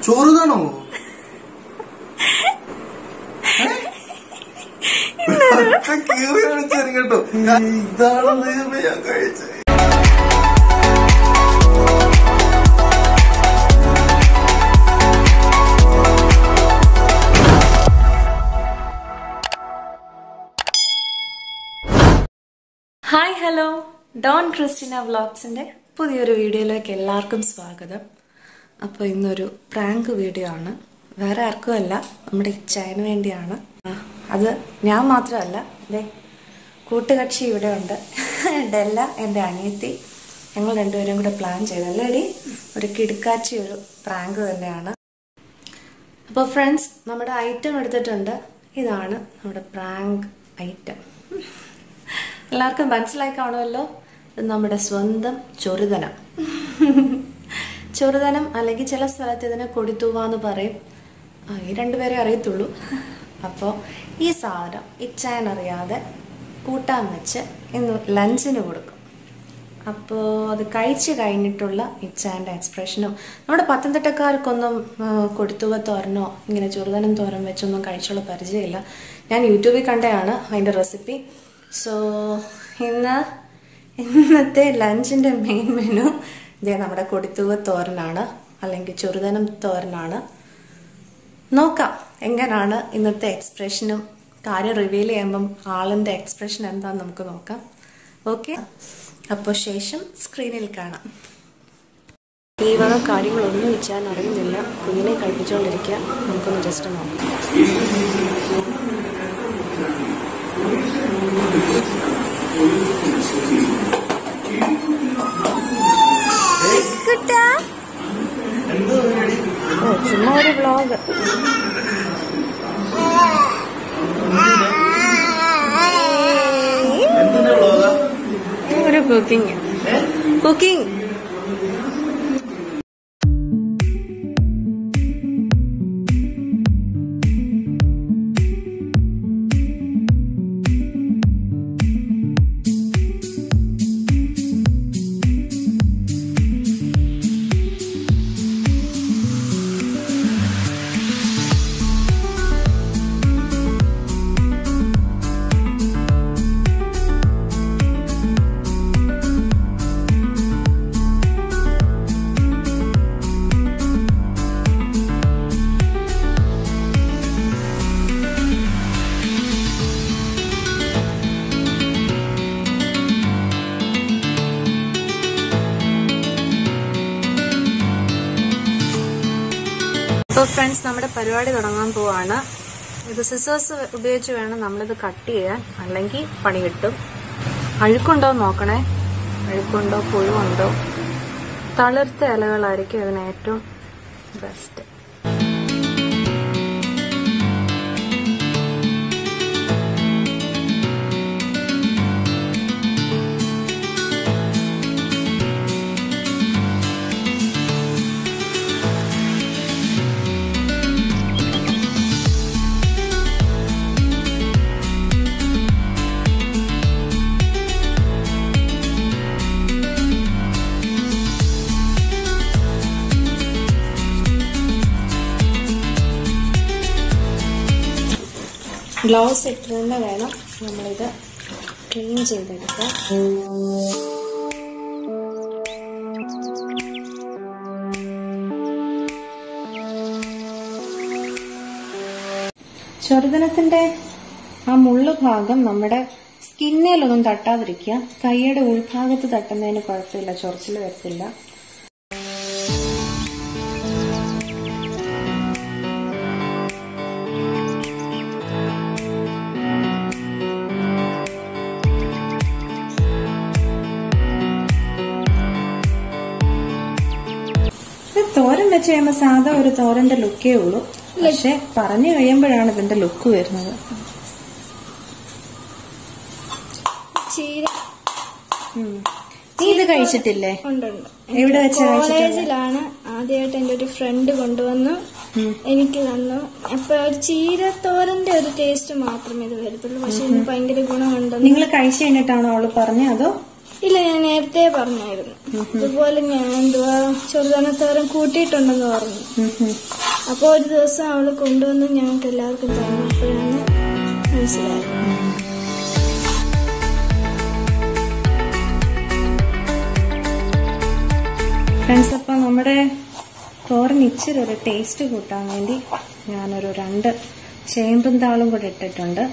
ചോറുതാണോ കീറി കാണിച്ചു കേട്ടോ ഇതാണ് ദൈവമേ ഞാൻ കഴിച്ചത് ഹായ് ഹലോ ഡോൺ ക്രിസ്റ്റിന വ്ളോഗ്സിന്റെ പുതിയൊരു വീഡിയോയിലേക്ക് എല്ലാവർക്കും സ്വാഗതം അപ്പോൾ ഇന്നൊരു പ്രാങ്ക് വീഡിയോ ആണ് വേറെ ആർക്കും അല്ല നമ്മുടെ ഇച്ചായന് വേണ്ടിയാണ് ആ, അത് ഞാൻ മാത്രമല്ല ദേ കൂട്ടുകക്ഷി ഇവിടെ ഉണ്ട് ഡെല്ല എൻ്റെ അനിയത്തി ഞങ്ങൾ രണ്ടുപേരും കൂടെ പ്ലാൻ ചെയ്തല്ലേ എടി ഒരു കിടുക്കാച്ചി ഒരു പ്രാങ്ക് തന്നെയാണ് അപ്പോൾ ഫ്രണ്ട്സ് നമ്മുടെ ഐറ്റം എടുത്തിട്ടുണ്ട് ഇതാണ് നമ്മുടെ പ്രാങ്ക് ഐറ്റം എല്ലാവർക്കും മനസ്സിലായി കാണുമല്ലോ ഇത് നമ്മുടെ സ്വന്തം ചൊറുതനം ചൊറുതനം അല്ലെങ്കിൽ ചില സ്ഥലത്ത് ഇതിനെ കൊടിത്തൂവ എന്ന് പറയും ആ, ഈ രണ്ടുപേരെ അറിയത്തുള്ളൂ അപ്പോൾ ഈ സാധനം ഇച്ചാൻ അറിയാതെ കൂട്ടാൻ വെച്ച് ഇന്ന് ലഞ്ചിന് കൊടുക്കും അപ്പോൾ അത് കഴിച്ചു കഴിഞ്ഞിട്ടുള്ള ഇച്ചാൻ്റെ എക്സ്പ്രഷനും നമ്മുടെ പത്തനംതിട്ടക്കാർക്കൊന്നും ആ, കൊടുത്തുവ തോരനോ ഇങ്ങനെ ചെറുതനം തോരൻ വെച്ചൊന്നും കഴിച്ചുള്ള പരിചയമില്ല ഞാൻ യൂട്യൂബിൽ കണ്ടതാണ് അതിൻ്റെ റെസിപ്പി സോ ഇന്ന് ഇന്നത്തെ ലഞ്ചിൻ്റെ മെയിൻ മെനു ഇതേ നമ്മുടെ കൊടുത്തുവ തോരനാണ് അല്ലെങ്കിൽ ചെറുതനം തോരനാണ് നോക്കാം എങ്ങനെയാണ് ഇന്നത്തെ എക്സ്പ്രഷനും കാര്യം റിവീൽ ചെയ്യുമ്പം ആളിൻ്റെ എക്സ്പ്രഷൻ എന്താന്ന് നമുക്ക് നോക്കാം ഓക്കെ അപ്പോൾ ശേഷം സ്ക്രീനിൽ കാണാം ഈ വക കാര്യങ്ങളൊന്നും വെച്ചാൽ അറിയുന്നില്ല കുഞ്ഞിനെ കളിപ്പിച്ചുകൊണ്ടിരിക്കുക നമുക്കൊന്ന് ജസ്റ്റ് നോക്കാം എന്തോ പരിപാടി ഓ ചുമ്മാ ഒരു വ്ളോഗ് എന്തിന്റെ വ്ളോഗാ ഒരു കുക്കിംഗ് കുക്കിംഗ് ഇപ്പോൾ ഫ്രണ്ട്സ് നമ്മുടെ പരിപാടി തുടങ്ങാൻ പോവാണ് ഇത് സിസേഴ്സ് ഉപയോഗിച്ച് വേണം നമ്മളിത് കട്ട് ചെയ്യാൻ അല്ലെങ്കിൽ പണി കിട്ടും അഴുക്കുണ്ടോ എന്ന് നോക്കണേ അഴുക്കുണ്ടോ പുഴുവുണ്ടോ തളിർത്ത ഇലകളായിരിക്കും ഇതിന് ഏറ്റവും ബെസ്റ്റ് ഗ്ലൗസ് ഇട്ട് തന്നെ വേണം നമ്മളിത് ക്ലീൻ ചെയ്തെടുക്കാൻ ചെറുതനത്തിന്റെ ആ മുള്ളു ഭാഗം നമ്മുടെ സ്കിന്നിലൊന്നും തട്ടാതിരിക്കുക കൈയുടെ ഉൾഭാഗത്ത് തട്ടുന്നതിന് കുഴപ്പമില്ല ചൊറിച്ചിൽ വരത്തില്ല ഇത് തോരൻ വെച്ച് കഴിയുമ്പോൾ സാധാ ഒരു തോരന്റെ ലുക്കേ ഉള്ളൂ പക്ഷെ പറഞ്ഞു കഴിയുമ്പോഴാണ് ഇതിന്റെ ലുക്ക് വരുന്നത് ചീര ഉം. നീ ഇത് കഴിച്ചിട്ടില്ലേ ഉണ്ടുണ്ട് എവിടെ വെച്ചാ കഴിച്ചിട്ടുള്ളത് കോളേജിലാണ് ആദ്യമായിട്ട് എന്റെ ഒരു ഫ്രണ്ട് കൊണ്ടുവന്നു എനിക്ക് തന്നു അപ്പൊ ഒരു ചീരത്തോരന്റെ ഒരു ടേസ്റ്റ് മാത്രമേ ഇത് വരത്തുള്ളൂ പക്ഷെ ഇതിന് ഭയങ്കര ഗുണമുണ്ടെന്ന് നിങ്ങൾ കഴിച്ചു കഴിഞ്ഞിട്ടാണോ അവള് പറഞ്ഞത് അതോ ഇല്ല ഞാൻ നേരത്തെ പറഞ്ഞായിരുന്നു ഇതുപോലെ ഞാൻ എന്തുവാ ചെറുതനത്തോരം കൂട്ടിയിട്ടുണ്ടെന്ന് പറഞ്ഞു അപ്പൊ ഒരു ദിവസം അവള് കൊണ്ടുവന്ന് ഞങ്ങൾക്ക് എല്ലാവർക്കും തന്നപ്പോഴാണ് മനസ്സിലായത് ഫ്രണ്ട്സ് അപ്പം നമ്മുടെ തോരൻ ഇച്ചിരി ഒരു ടേസ്റ്റ് കൂട്ടാൻ വേണ്ടി ഞാനൊരു രണ്ട് ചേമ്പും താളും കൂടെ ഇട്ടിട്ടുണ്ട്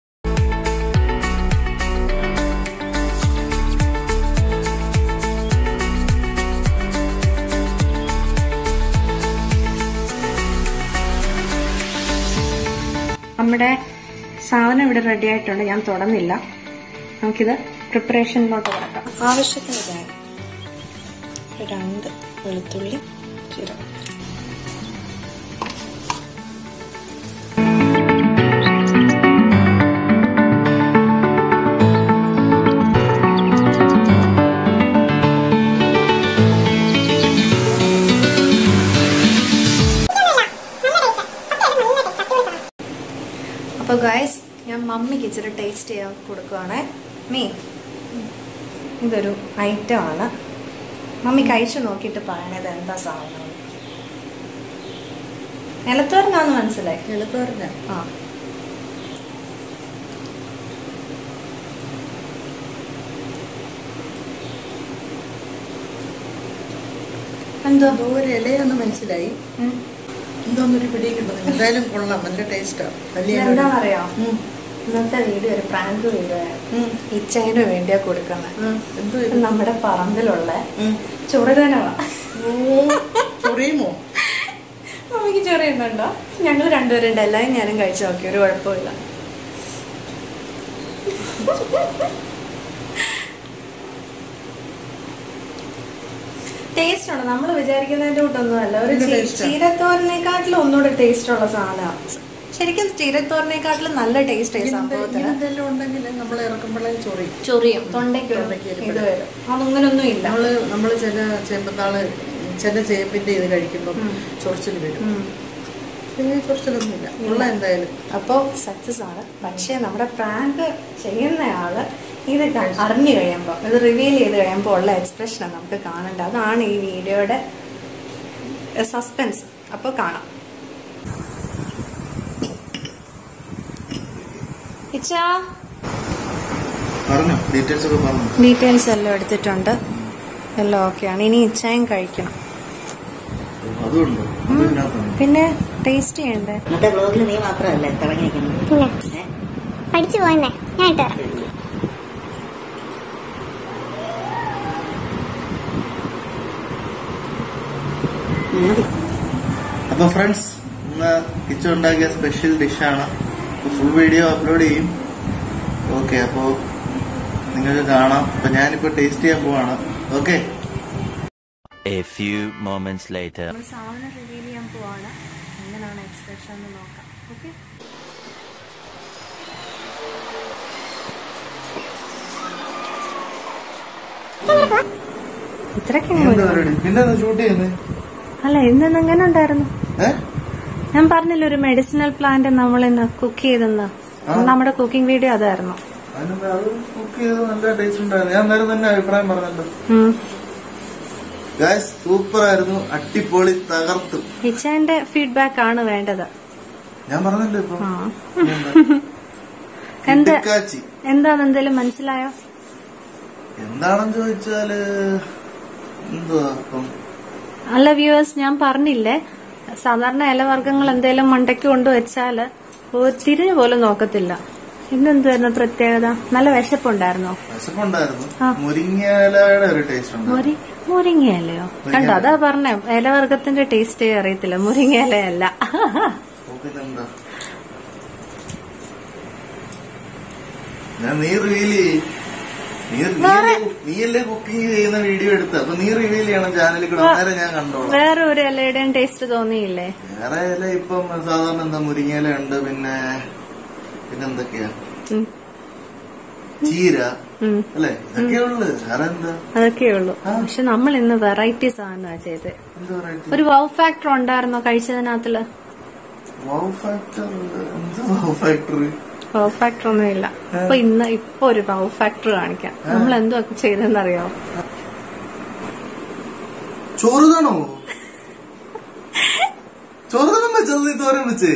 നമ്മുടെ സാധനം ഇവിടെ റെഡി ആയിട്ടുണ്ട് ഞാൻ തുറന്നില്ല നമുക്കിത് പ്രിപ്പറേഷനിലോട്ട് കിടക്കാം ആവശ്യത്തിന് തേങ്ങ ഒരു രണ്ട് വെളുത്തുള്ളി ജീരകം അപ്പോൾ ഗായ്സ് ഞാൻ മമ്മിക്ക് ഇച്ചിരി ടേസ്റ്റ് ചെയ്യാൻ കൊടുക്കുവാണേ മീ ഇതൊരു ഐറ്റം ആണ് മമ്മി കഴിച്ചു നോക്കിയിട്ട് പറയണത് എന്താ സാധനം നിലത്തോരനാന്ന് മനസ്സിലായി എളുപ്പമല്ല ആ എന്തോ എന്തോ ഒരു ഇലയെന്ന് മനസ്സിലായി ഉം. എന്തോന്നൊരു പിടിയും കിട്ടുന്നില്ല എന്തായാലും കൊള്ളാം നല്ല ടേസ്റ്റാ വലിയ എന്താ പറയാ ഉം. ഇന്നത്തെ വീഡിയോ ഒരു പ്രാങ്ക് വീഡിയോ ആയിരുന്നു ഉം. ഇച്ചതിന് വേണ്ടിയാ കൊടുക്കുന്നത് ഉം. എന്തോ ഇത്? ഇത് നമ്മുടെ പറമ്പിലുള്ള ഉം. ചുടുതനവാ ഓ, ചൊറിയുമോ മമ്മിക്ക് ചൊറിയുന്നുണ്ടോ ഞങ്ങൾ രണ്ടുപേരുണ്ട് എല്ലാവരും ഞാനും കഴിച്ചു നോക്കി ഒരു കുഴപ്പമില്ല ടേസ്റ്റ് ഉണ്ട് നമ്മൾ വിചാരിക്കുന്നതിന്റെ കൂട്ടൊന്നുമല്ല ഒരു നല്ല ചീ- taste ആ. ചീരത്തോരനേക്കാട്ടിലും ഒന്നുകൂടെ ടേസ്റ്റ് ഉള്ള സാധനമാണ് ശരിക്കും ചീരത്തോരനേക്കാട്ടിലും നല്ല ടേസ്റ്റ് ഈ സംഭവത്തിന് എന്തെങ്കിലും ഉണ്ടെങ്കിൽ നമ്മൾ ഇറക്കുമ്പോഴേ ചൊറിയും ചൊറിയും തൊണ്ടയ്ക്ക് തൊണ്ടയ്ക്ക് ഒരു ഇത് വരും അതങ്ങനൊന്നും ഇല്ല നമ്മള് നമ്മള് ചില ചേമ്പത്താള് ചില ചേമ്പിന്റെ ഇത് കഴിക്കുമ്പോൾ ഉം. ചൊറിച്ചിൽ വരും ഉം. ഇതിന് ചൊറിച്ചിലൊന്നുമില്ല ഉള്ള എന്തായാലും അപ്പോൾ സക്സസ് ആണ് പക്ഷേ നമ്മുടെ പ്രാങ്ക് ചെയ്യുന്നയാള് ഇത് ക- അറിഞ്ഞു കഴിയുമ്പോൾ ഇത് റിവീൽ ചെയ്ത് കഴിയുമ്പോൾ ഉള്ള എക്സ്പ്രഷനാണ് നമുക്ക് കാണേണ്ടത് അതാണ് ഈ വീഡിയോയുടെ സസ്പെൻസ് അപ്പോൾ കാണാം ഇച്ചാ പറഞ്ഞു ഡീറ്റെയിൽസ് ഒക്കെ പറഞ്ഞു ഡീറ്റെയിൽസ് എല്ലാം എടുത്തിട്ടുണ്ട് എല്ലാം ഓക്കെയാണ് ഇനി ഇച്ചായും കഴിക്കണം അതുണ്ടോ അത് ഇതിനകത്താണ് പിന്നെ ടേസ്റ്റ് ചെയ്യണ്ടേ ഇന്നത്തെ ബ്ലോഗിൽ നീ മാത്രമല്ല തിളങ്ങിയിരിക്കുന്നത് പിന്നെ പഠിച്ചു പോയെന്നേ ഞാൻ ഇട്ടുതരാം അപ്പൊ ഫ്രണ്ട്സ് ഇന്ന് കിച്ചു ഉണ്ടാക്കിയ സ്പെഷ്യൽ ഡിഷാണ് ഫുൾ വീഡിയോ അപ്ലോഡ് ചെയ്യും ഓക്കെ അപ്പോ നിങ്ങൾക്ക് കാണാം അപ്പൊ ഞാനിപ്പോ ടേസ്റ്റ് ചെയ്യാൻ പോവാണ് okay A few moments later. നമ്മൾ സാധനം റിവീൽ ചെയ്യാൻ പോവാണ് എങ്ങനെയാണ് എക്സ്പ്രഷൻ എന്ന് നോക്കാം ഓക്കെ ഇത്രയ്ക്ക് പിന്നെ ഷൂട്ട് ചെയ്യുന്നത് അല്ല ഇന്ന് എങ്ങനെ ഉണ്ടായിരുന്നു ഏ ഞാൻ പറഞ്ഞില്ല ഒരു മെഡിസിനൽ പ്ലാന്റ് നമ്മൾ ഇന്ന് കുക്ക് ചെയ്തെന്ന് നമ്മുടെ കുക്കിംഗ് വീഡിയോ അതായിരുന്നു അതിനെന്താ അത് കുക്ക് ചെയ്ത് നല്ല ടേസ്റ്റ് ഉണ്ടായിരുന്നു ഞാൻ നേരം തന്നെ അഭിപ്രായം പറഞ്ഞല്ലോ ഉം. ഗായ്സ് സൂപ്പർ ആയിരുന്നു അട്ടിപ്പൊളി തകർത്തു ഇച്ചാന്റെ ഫീഡ്ബാക്ക് ആണ് വേണ്ടത് ഞാൻ പറഞ്ഞല്ലോ ഇപ്പൊ ആ. എന്ത് കിടുക്കാച്ചി എന്താന്ന് എന്തേലും മനസ്സിലായോ എന്താണെന്ന് ചോദിച്ചാല് എന്തുവാ ഇപ്പം അല്ല വ്യൂവേഴ്സ് ഞാൻ പറഞ്ഞില്ലേ സാധാരണ ഇലവർഗ്ഗങ്ങൾ എന്തേലും മണ്ടയ്ക്ക് കൊണ്ടുവച്ചാല് ഒരു തിരിഞ്ഞു പോലും നോക്കത്തില്ല ഇന്നെന്തുവായിരുന്നു പ്രത്യേകത നല്ല വിശപ്പുണ്ടായിരുന്നോ വിശപ്പുണ്ടായിരുന്നു ആ. മുരിങ്ങയിലയുടെ ഒരു ടേസ്റ്റ് ഉണ്ട് മുരി മുരിങ്ങയിലയോ കണ്ടോ അതാ പറഞ്ഞേ ഇലവർഗത്തിന്റെ ടേസ്റ്റ് അറിയത്തില്ല മുരിങ്ങയിലയല്ല ഓ, പിന്നെന്താ ഞാൻ നീ റിവീൽ ചെയ്യ് നീ നീയല്ലേ കു- നീയല്ലേ കുക്കിംഗ് ചെയ്യുന്ന വീഡിയോ എടുത്ത് അപ്പൊ നീ റിവീൽ ചെയ്യണം ചാനലിൽ കൂടെ അന്നേരം ഞാൻ കണ്ടോളാം വേറെ ഒരു ഇലയുടെയും ടേസ്റ്റ് തോന്നിയില്ലേ വേറെ ഇല ഇപ്പം സാധാരണ എന്താ മുരിങ്ങയില ഉണ്ട് പിന്നെ പിന്നെന്തൊക്കെയാ ഉം. ചീര ഉം. അല്ലെ ഇതൊക്കെ ഉള്ളു വേറെ എന്താ അതൊക്കെ ഉള്ളൂ ആ. പക്ഷെ നമ്മൾ ഇന്ന് വെറൈറ്റി സാധനമാണ് ചെയ്തത് എന്താ പറയുക ഒരു വൗ ഫാക്ടർ ഉണ്ടായിരുന്നോ കഴിച്ചതിനകത്തില് വൗ ഫാക്ടർ എന്താ വൗ ഫാക്ടറി വൗ ഫാക്ടർ ഒന്നും ഇല്ല അപ്പൊ ഇന്ന് ഇപ്പൊ ഒരു വൗ ഫാക്ടർ കാണിക്കാം നമ്മൾ എന്തോ ചെയ്തെന്നറിയോ ചോറ് താണോ ചോറ് താണം വെച്ചത് നീ തോരൻ വെച്ചേ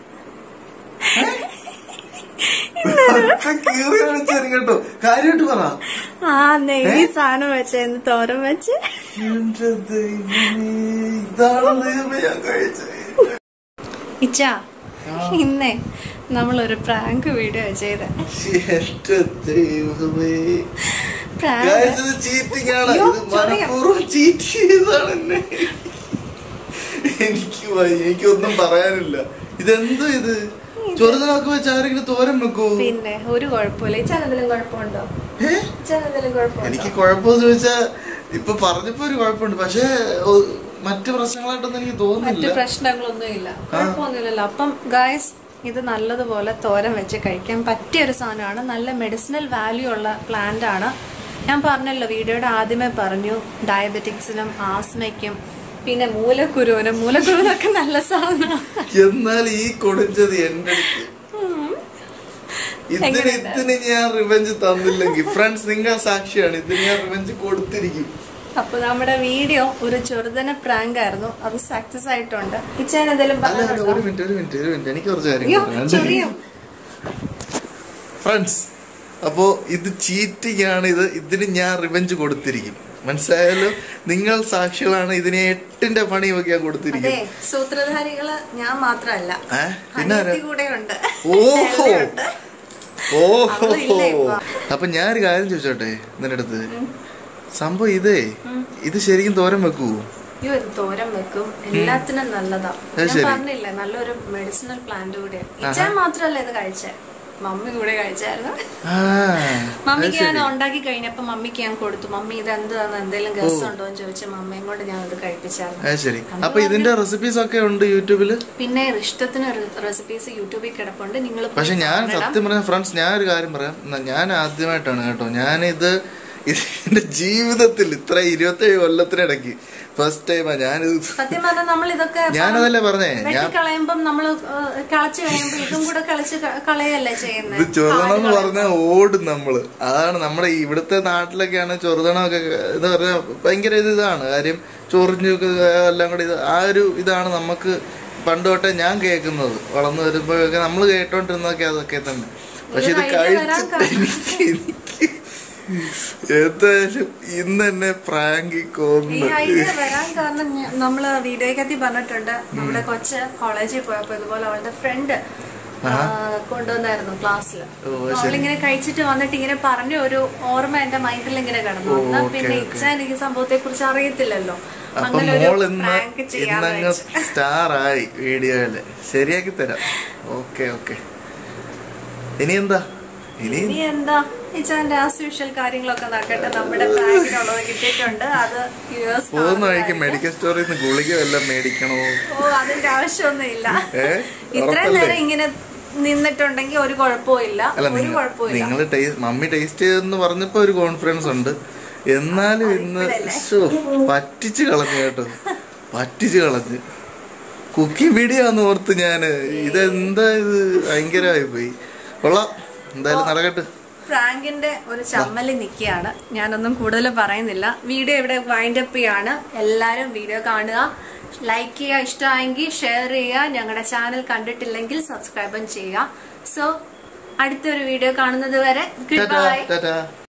കീറി വിളിച്ചാലും കേട്ടോ കാര്യമായിട്ട് പറ ആ നെയ്യ് സാധനം വെച്ചെന്ന് തോരൻ വെച്ച് എന്റെ ദൈവമേ, ഇതാണ് ദൈവമേ ഞാൻ കഴിച്ചത് ഇച്ച ഇന്നേ നമ്മളൊരു പ്രാങ്ക് വീഡിയോ ചെയ്ത് എന്റെ ദൈവമേ പ്രാങ്ക് Guys, ഇത് ചീറ്റിംഗ് ആണ് അയ്യോ, ഇത് ചൊറിയാം. മനഃപൂർവ്വം ചീറ്റ് ചെയ്തതാണ് എന്നെ എനിക്ക് വയ്യ, എനിക്കൊന്നും പറയാനില്ല ഇതെന്തോ ഇത് ചൊറുതനൊക്കെ വെച്ച് ആരെങ്കിലും തോരൻ വെക്കൂ പിന്നെ ഒരു കുഴപ്പമില്ല ഇച്ചാൻ എന്തെങ്കിലും കുഴപ്പമുണ്ടോ ഏ ഇച്ചാൻ എന്തെങ്കിലും കുഴപ്പമുണ്ടോ എനിക്ക് കുഴപ്പമെന്ന് ചോദിച്ചാ ഇപ്പൊ പറഞ്ഞപ്പോ ഒരു കുഴപ്പമുണ്ട് പക്ഷെ ഒ- മറ്റു പ്രശ്നങ്ങളായിട്ടൊന്നും എനിക്ക് മറ്റു തോന്നുന്നില്ല പ്രശ്നങ്ങളൊന്നും ഇല്ല കുഴപ്പമൊന്നുമില്ലല്ലോ അപ്പം ഗായ്സ് ഇത് നല്ലതുപോലെ തോരൻ വെച്ച് കഴിക്കാൻ പറ്റിയ ഒരു സാധനമാണ് നല്ല മെഡിസിനൽ വാല്യൂ ഉള്ള പ്ലാന്റ് ആണ് ഞാൻ പറഞ്ഞല്ലോ വീഡിയോയുടെ ആദ്യമേ പറഞ്ഞു ഡയബറ്റിക്സിനും ആസ്മയ്ക്കും പിന്നെ മൂലക്കുരുവിനും മൂലക്കുരുവിനൊക്കെ നല്ല സാധനമാണ് എന്നാൽ ഈ കൊടുത്തത് എന്റെ അടുത്ത്. ഇതിന് എങ്ങനെയുണ്ട്? ഇതിന് ഞാൻ റിവെഞ്ച് തന്നില്ലെങ്കിൽ ഫ്രണ്ട്സ് നിങ്ങൾ സാക്ഷിയാണ് ഇതിന് ഞാൻ റിവെഞ്ച് കൊടുത്തിരിക്കും അപ്പൊ നമ്മുടെ വീഡിയോ ഒരു ചെറുതന പ്രാങ്ക് ആയിരുന്നു അത് സക്സസ് ആയിട്ടുണ്ട് ഇച്ചാൻ എന്തെങ്കിലും അല്ല അല്ല പറഞ്ഞിട്ടുണ്ടോ ഒരു മിനിറ്റ് ഒരു മിനിറ്റ് ഒരു മിനിറ്റ് എനിക്ക് കുറച്ച് അയ്യോ കാര്യങ്ങൾ ചൊറിയും ഫ്രണ്ട്സ് അപ്പോ ഇത് ചീറ്റിംഗ് ആണ് ഇത് ഇതിന് ഞാൻ റിവെഞ്ച് കൊടുത്തിരിക്കും മനസ്സിലായാലോ നിങ്ങൾ സാക്ഷികളാണ് ഇതിന് എട്ടിന്റെ പണി ഒക്കെ ഞാൻ അതെ കൊടുത്തിരിക്കും സൂത്രധാരികള് ഞാൻ മാത്രല്ല ഏ? പിന്നെ ആരാ? അനിയത്തി കൂടെ ഉണ്ട് ഓഹോ ഓഹോ അവളില്ല ഇപ്പൊ. അപ്പൊ ഞാനൊരു കാര്യം ചോദിച്ചോട്ടെ നിന്റെ അടുത്ത് സംഭവം ഇതേ ഇത് ശരിക്കും തോരൻ വെക്കൂ അയ്യോ ഇത് തോരൻ വെക്കും എല്ലാത്തിനും നല്ലതാ അത് ഞാൻ ശരി. പറഞ്ഞില്ലേ നല്ലൊരു മെഡിസിനൽ പ്ലാന്റ് കൂടെ ഇച്ചാൻ മാത്രല്ല ഇത് കഴിച്ചേ മമ്മി കൂടെ കഴിച്ചായിരുന്നു ആ അത് മമ്മിക്ക് ഞാൻ ശരി ഉണ്ടാക്കി കഴിഞ്ഞപ്പോ മമ്മിക്ക് ഞാൻ കൊടുത്തു മമ്മി ഇത് എന്താന്ന് എന്തെങ്കിലും ഗസ് ഉണ്ടോ എന്ന് ചോദിച്ചു മമ്മയും കൊണ്ട് ഞാൻ ഇത് കഴിപ്പിച്ചായിരുന്നു അത് ശരി അപ്പൊ ഇതിന്റെ റെസിപ്പീസ് ഒക്കെ ഉണ്ട് യൂട്യൂബില് പിന്നെ ഇഷ്ടത്തിന് റെസിപ്പീസ് യൂട്യൂബിൽ കിടപ്പുണ്ട് നിങ്ങൾ പക്ഷെ ഞാൻ സത്യം പറഞ്ഞ ഫ്രണ്ട്സ് ഞാൻ ഒരു കാര്യം പറയാം ന- ഞാൻ ആദ്യമായിട്ടാണ് കേട്ടോ ഞാനിത് എന്റെ ജീവിതത്തിൽ ഇത്ര ഇരുപത്തേഴ് കൊല്ലത്തിനിടയ്ക്ക് ഫസ്റ്റ് ടൈമാ ഞാനിത് സത്യം പറഞ്ഞാൽ നമ്മൾ ഇതൊക്കെ ഞാനതല്ലേ പറഞ്ഞേ ഞാൻ വെട്ടിക്കളയുമ്പം നമ്മള് ഏഹ്, കളച്ചു കഴിയുമ്പോ ഇതും കൂടെ കളച്ച് ക- കളയല്ലേ ഇത് ചെയ്യുന്നത് ചൊറുതണം എന്ന് പറഞ്ഞാൽ ഓടും നമ്മള് അതാണ് നമ്മുടെ ഇവിടുത്തെ നാട്ടിലൊക്കെയാണ് ചൊറുതണമൊക്കെ എന്ന് പറഞ്ഞാൽ ഭയങ്കര ഇത് ഇതാണ് കാര്യം ചൊറിഞ്ഞു എല്ലാം കൂടി ഇത് ആ ഒരു ഇതാണ് നമുക്ക് പണ്ട് തൊട്ടേ ഞാൻ കേൾക്കുന്നത് വളർന്നു വരുമ്പോഴൊക്കെ നമ്മൾ കേട്ടോണ്ടിരുന്നതൊക്കെ അതൊക്കെ തന്നെ പക്ഷെ ഇത് ഒരു idea വരാൻ കഴിച്ചിട്ട് എനിക്ക് എനിക്ക് എന്തായാലും ഇന്ന് എന്നെ പ്രാങ്കി ഈ കൊന്നു ഐഡിയ വരാൻ കാരണം ഞ- നമ്മള് വീഡിയോക്കകത്ത് പറഞ്ഞിട്ടുണ്ട് നമ്മുടെ കൊച്ച് കോളേജിൽ പോയപ്പോ ഇതുപോലെ അവളുടെ ഫ്രണ്ട് കൊണ്ടുവന്നായിരുന്നു ക്ലാസ്സിൽ ഓ, ശരി. അവളിങ്ങനെ കഴിച്ചിട്ട് വന്നിട്ട് ഇങ്ങനെ പറഞ്ഞ ഒരു ഓർമ്മ എന്റെ മൈൻഡിൽ ഇങ്ങനെ കിടന്നു ഓ, എന്നാ ഓക്കേ, പിന്നെ ഓക്കേ. ഇച്ച എനിക്ക് സംഭവത്തെ കുറിച്ച് അറിയത്തില്ലല്ലോ അപ്പൊ അങ്ങനെ മോൾ ഒരു ഇന്ന് പ്രാങ്ക് ചെയ്യാന്ന് ഇന്നങ്ങ് വെച്ചു സ്റ്റാർ ആയി വീഡിയോയില് ശരിയാക്കി തരാം ഓക്കെ ഓക്കെ ഇനി എന്താ ഇനി ഇനി എന്താ ഇച്ചാന്റെ ആസ് യൂഷ്വൽ കാര്യങ്ങളൊക്കെ നടക്കട്ടെ നമ്മുടെ പ്രാങ്കിനുള്ളത് കിട്ടിയിട്ടുണ്ട് അത് യുഎസ് പോകുന്ന വഴിക്ക് മെഡിക്കൽ സ്റ്റോറിൽ നിന്ന് ഗുളിക വല്ലതും മേടിക്കണോ ഓ അതിന്റെ ആവശ്യമൊന്നും ഇല്ല ഏ? ഇത്രയും ഉറപ്പല്ലേ? നേരം ഇങ്ങനെ നിന്നിട്ടുണ്ടെങ്കിൽ ഒരു കുഴപ്പവും ഇല്ല അല്ല ഒരു നിങ്ങൾ കുഴപ്പമില്ല നിങ്ങൾ മമ്മി ടേസ്റ്റ് ചെയ്തെന്ന് പറഞ്ഞപ്പോ ഒരു കോൺഫിഡൻസ് ഉണ്ട് എന്നാലും ഇന്ന് ശ്ശോ, പറ്റിച്ച് കളഞ്ഞു കേട്ടോ പറ്റിച്ച് കളഞ്ഞു കുക്കിംഗ് വീഡിയോ ആന്ന് ഓർത്ത് ഞാന് ഇതെന്താ ഇത് ഭയങ്കരമായി പോയി കൊള്ളാം എന്തായാലും നടക്കട്ടെ പ്രാങ്കിന്റെ ഒരു ചമ്മല് നിൽക്കുകയാണ് ഞാനൊന്നും കൂടുതൽ പറയുന്നില്ല വീഡിയോ ഇവിടെ വൈൻഡ് അപ്പ് ചെയ്യാണ് എല്ലാവരും വീഡിയോ കാണുക ലൈക്ക് ചെയ്യുക ഇഷ്ടമായെങ്കിൽ ഷെയർ ചെയ്യുക ഞങ്ങളുടെ ചാനൽ കണ്ടിട്ടില്ലെങ്കിൽ സബ്സ്ക്രൈബും ചെയ്യുക സോ അടുത്തൊരു വീഡിയോ കാണുന്നത് വരെ ഗുഡ് ടാറ്റാ ബൈ ടാറ്റാ